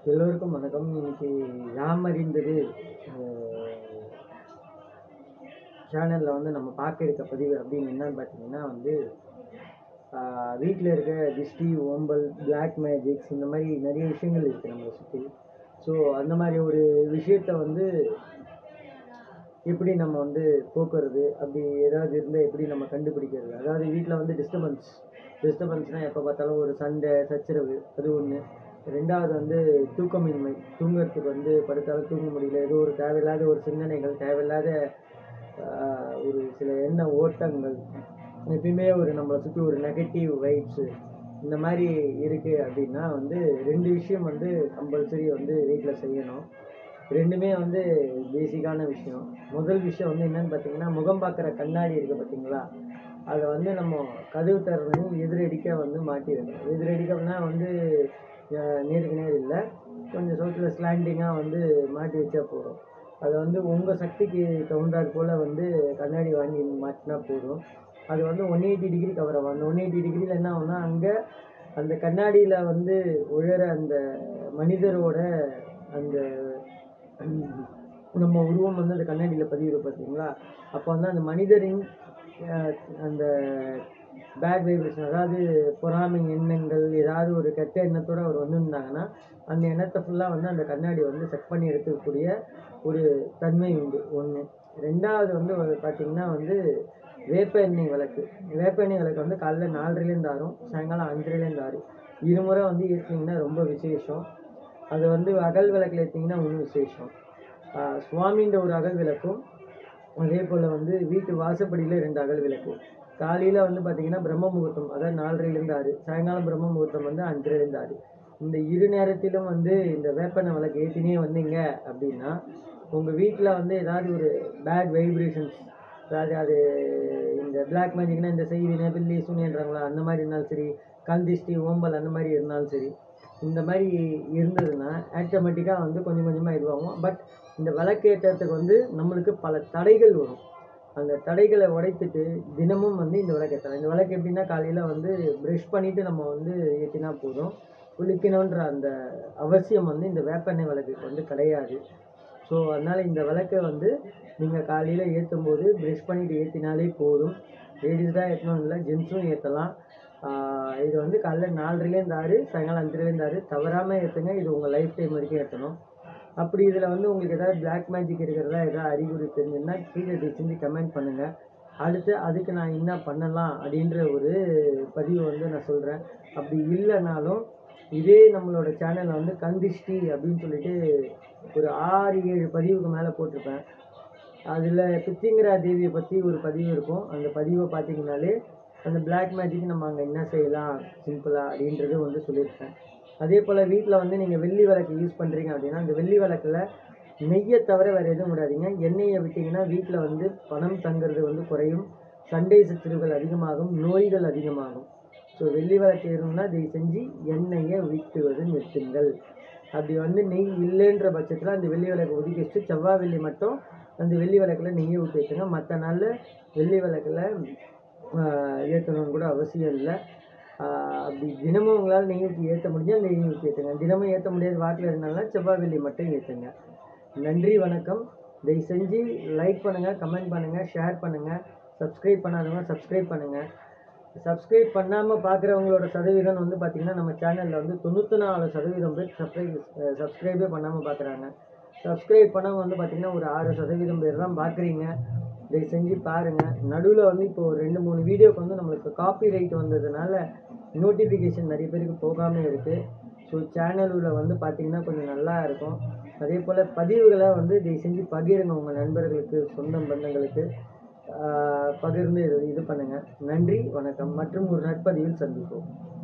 எல்லோருக்கும் வணக்கம் இன்னைக்கு யாம் அறிந்தது சேனலில் வந்து நம்ம பார்க்க இருக்க பதிவு அப்படின்னு என்னன்னு பார்த்தீங்கன்னா வந்து வீட்டில் இருக்க திஷ்டி ஓம்பல் பிளாக் மேஜிக்ஸ் இந்த மாதிரி நிறைய விஷயங்கள் இருக்குது நம்மளை சுற்றி ஸோ அந்த மாதிரி ஒரு விஷயத்த வந்து எப்படி நம்ம வந்து போக்குறது அப்படி ஏதாவது இருந்தால் எப்படி நம்ம கண்டுபிடிக்கிறது அதாவது வீட்டில் வந்து டிஸ்டர்பன்ஸ் டிஸ்டர்பன்ஸ்னால் எப்போ பார்த்தாலும் ஒரு சண்டை சச்சரவு அது ஒன்று ரெண்டாவது வந்து தூக்கமின்மை தூங்குறதுக்கு வந்து படுத்தாலும் தூங்க முடியல ஏதோ ஒரு தேவையில்லாத ஒரு சிந்தனைகள் தேவையில்லாத ஆஹ், ஒரு சில எண்ண ஓட்டங்கள் எப்பயுமே ஒரு நம்மளை சுற்றி ஒரு நெகட்டிவ் வைப்ஸு இந்த மாதிரி இருக்குது அப்படின்னா வந்து ரெண்டு விஷயம் வந்து கம்பல்சரி வந்து வீட்டில் செய்யணும் ரெண்டுமே வந்து பேசிக்கான விஷயம் முதல் விஷயம் வந்து என்னன்னு பார்த்தீங்கன்னா முகம் பார்க்குற கண்ணாடி இருக்குது பார்த்தீங்களா அதை வந்து நம்ம கதவு திறனையும் எதிரடிக்க வந்து மாட்டி வைக்கணும் எதிரடிக்கம்னா வந்து அஹ், நேருக்கு நேர் இல்லை கொஞ்சம் சோத்தில் ஸ்லாண்டிங்காக வந்து மாட்டி வச்சா போதும் அதை வந்து உங்கள் சக்திக்கு தகுந்தாற் போல் வந்து கண்ணாடி வாங்கி மாட்டினா போதும் அது வந்து ஒன் எயிட்டி டிகிரி கவர் ஆகும் அந்த ஒன் எயிட்டி டிகிரியில் என்ன ஆகும்னா அங்கே அந்த கண்ணாடியில் வந்து உழற அந்த மனிதரோட அந்த ஹம், நம்ம உருவம் வந்து அந்த கண்ணாடியில் பதிவு பார்த்தீங்களா அப்போ வந்து அந்த மனிதரின் அஹ், அந்த பேட் வைப்ரேஷன் அதாவது பொறாமை எண்ணங்கள் ஏதாவது ஒரு கெட்ட எண்ணத்தோட அவர் வந்திருந்தாங்கன்னா அந்த எண்ணத்தை ஃபுல்லாக வந்து அந்த கண்ணாடி வந்து செக் பண்ணி எடுத்துக்கக்கூடிய ஒரு தன்மை உண்டு ஒன்று ரெண்டாவது வந்து ஒரு பார்த்தீங்கன்னா வந்து வேப்ப எண்ணெய் விளக்கு வேப்ப எண்ணெய் விளக்கு வந்து காலைல நாலரைலேருந்து ஆறும் சாயங்காலம் அஞ்சரைலேருந்து ஆறு இருமுறை வந்து ஏற்றிங்கன்னா ரொம்ப விசேஷம் அது வந்து அகல் விளக்கில் ஏற்றிங்கன்னா இன்னும் விசேஷம் ஆஹ் சுவாமின்ற ஒரு அகல் விளக்கும் அதே போல் வந்து வீட்டு வாசப்படியில் ரெண்டு அகல் விளக்கு காலையில் வந்து பார்த்தீங்கன்னா பிரம்ம முகூர்த்தம் அதாவது நாலரைலேருந்து ஆறு சாயங்காலம் பிரம்ம முகூர்த்தம் வந்து அஞ்சரைலேருந்து ஆறு இந்த இரு நேரத்திலும் வந்து இந்த வேப்பெண்ணெய் விளக்கு ஏற்றினே வந்தீங்க அப்படின்னா உங்கள் வீட்டில் வந்து ஏதாவது ஒரு பேட் வைப்ரேஷன்ஸ் அதாவது அது இந்த பிளாக் மேஜிக்னா இந்த செய்தி பில்லி சூனியன்றாங்களா அந்த மாதிரி இருந்தாலும் சரி கண் திஷ்டி ஓம்பல் அந்த மாதிரி இருந்தாலும் சரி இந்த மாதிரி இருந்ததுன்னா ஆட்டோமேட்டிக்காக வந்து கொஞ்சம் கொஞ்சமாக இதுவாகும் பட் இந்த விளக்கேற்றத்துக்கு வந்து நம்மளுக்கு பல தடைகள் வரும் அந்த தடைகளை உடைத்துட்டு தினமும் வந்து இந்த விளக்கு ஏற்றலாம் இந்த விளக்கு எப்படின்னா காலையில் வந்து ப்ரஷ் பண்ணிவிட்டு நம்ம வந்து ஏற்றினா போதும் குளிக்கணுன்ற அந்த அவசியம் வந்து இந்த வேப்பெண்ணெய் விளக்குக்கு வந்து கிடையாது ஸோ அதனால் இந்த விளக்கை வந்து நீங்கள் காலையில் ஏற்றும் போது ப்ரஷ் பண்ணிட்டு ஏற்றினாலே போதும் லேடிஸ் தான் ஏற்றணும் இல்லை ஜென்ஸும் ஏற்றலாம் இது வந்து காலைல நாலரைலேருந்து ஆறு சாயங்காலம் அஞ்சரைலேருந்து ஆறு தவறாமல் ஏற்றுங்க இது உங்கள் லைஃப் டைம் வரைக்கும் ஏற்றணும் அப்படி இதில் வந்து உங்களுக்கு ஏதாவது பிளாக் மேஜிக் இருக்கிறதா ஏதாவது அறிகுறி தெரிஞ்சுன்னா கீழே தயவு செஞ்சு கமெண்ட் பண்ணுங்கள் அடுத்து அதுக்கு நான் என்ன பண்ணலாம் அப்படின்ற ஒரு பதிவை வந்து நான் சொல்கிறேன் அப்படி இல்லைனாலும் இதே நம்மளோட சேனலில் வந்து கந்திஷ்டி அப்படின்னு சொல்லிட்டு ஒரு ஆறு ஏழு பதிவுக்கு மேலே போட்டிருப்பேன் அதில் பித்திங்கரா தேவியை பற்றி ஒரு பதிவு இருக்கும் அந்த பதிவை பார்த்தீங்கன்னாலே அந்த பிளாக் மேஜிக் நம்ம அங்கே என்ன செய்யலாம் சிம்பிளாக அப்படின்றது வந்து சொல்லியிருப்பேன் அதே போல் வீட்டில் வந்து நீங்கள் வெள்ளி விளக்கு யூஸ் பண்ணுறீங்க அப்படின்னா அந்த வெள்ளி விளக்கில் நெய்யை தவிர வேறு எதுவும் விடாதீங்க எண்ணெயை விட்டிங்கன்னா வீட்டில் வந்து பணம் தங்குறது வந்து குறையும் சண்டை சச்சரவுகள் அதிகமாகும் நோய்கள் அதிகமாகும் ஸோ வெள்ளி விளக்கு ஏறணும்னா இதை செஞ்சு எண்ணெயை விட்டுவது நிறுத்துங்கள் அப்படி வந்து நெய் இல்லைன்ற பட்சத்தில் அந்த வெள்ளி விளக்கை ஒதுக்கி வச்சுட்டு செவ்வாய் வெள்ளி மட்டும் அந்த வெள்ளி விளக்கில் நெய்யை ஊற்றி வச்சுங்க மற்ற நாளில் வெள்ளி விளக்கில் ஏற்றணும்னு கூட அவசியம் இல்லை ஆஹ் அப்படி தினமும் உங்களால் நெய் ஊற்றி ஏற்ற முடிஞ்சால் நெய் ஊற்றி ஏற்றுங்க தினமும் ஏற்ற முடியாத வாட்டில் இருந்தாலும் செவ்வாய் வெள்ளி மட்டும் ஏற்றுங்க நன்றி வணக்கம் தயவு செஞ்சு லைக் பண்ணுங்கள் கமெண்ட் பண்ணுங்கள் ஷேர் பண்ணுங்கள் சப்ஸ்கிரைப் பண்ணாதவங்க சப்ஸ்கிரைப் பண்ணுங்கள் சப்ஸ்கிரைப் பண்ணாமல் பார்க்குறவங்களோட சதவீதம் வந்து பார்த்திங்கன்னா நம்ம சேனலில் வந்து தொண்ணூற்றி நாலு சதவீதம் பேர் சப்ஸ்கிரைப் சப்ஸ்கிரைபே பண்ணாமல் பார்க்குறாங்க சப்ஸ்கிரைப் பண்ணவங்க வந்து பார்த்திங்கன்னா ஒரு ஆறு சதவீதம் பேர் தான் பார்க்குறீங்க இதை செஞ்சு பாருங்கள் நடுவில் வந்து இப்போ ஒரு ரெண்டு மூணு வீடியோக்கு வந்து நம்மளுக்கு காப்பி ரைட் வந்ததுனால நோட்டிஃபிகேஷன் நிறைய பேருக்கு போகாமல் இருக்குது ஸோ சேனலில் வந்து பார்த்திங்கன்னா கொஞ்சம் நல்லா இருக்கும் அதே போல் பதிவுகளை வந்து இதை செஞ்சு பகிருங்க உங்கள் நண்பர்களுக்கு சொந்தம் பந்தங்களுக்கு ஆஹ் பகிர்ந்து இது இது பண்ணுங்கள் நன்றி வணக்கம் மற்றும் ஒரு நட்பதிவில் சந்திப்போம்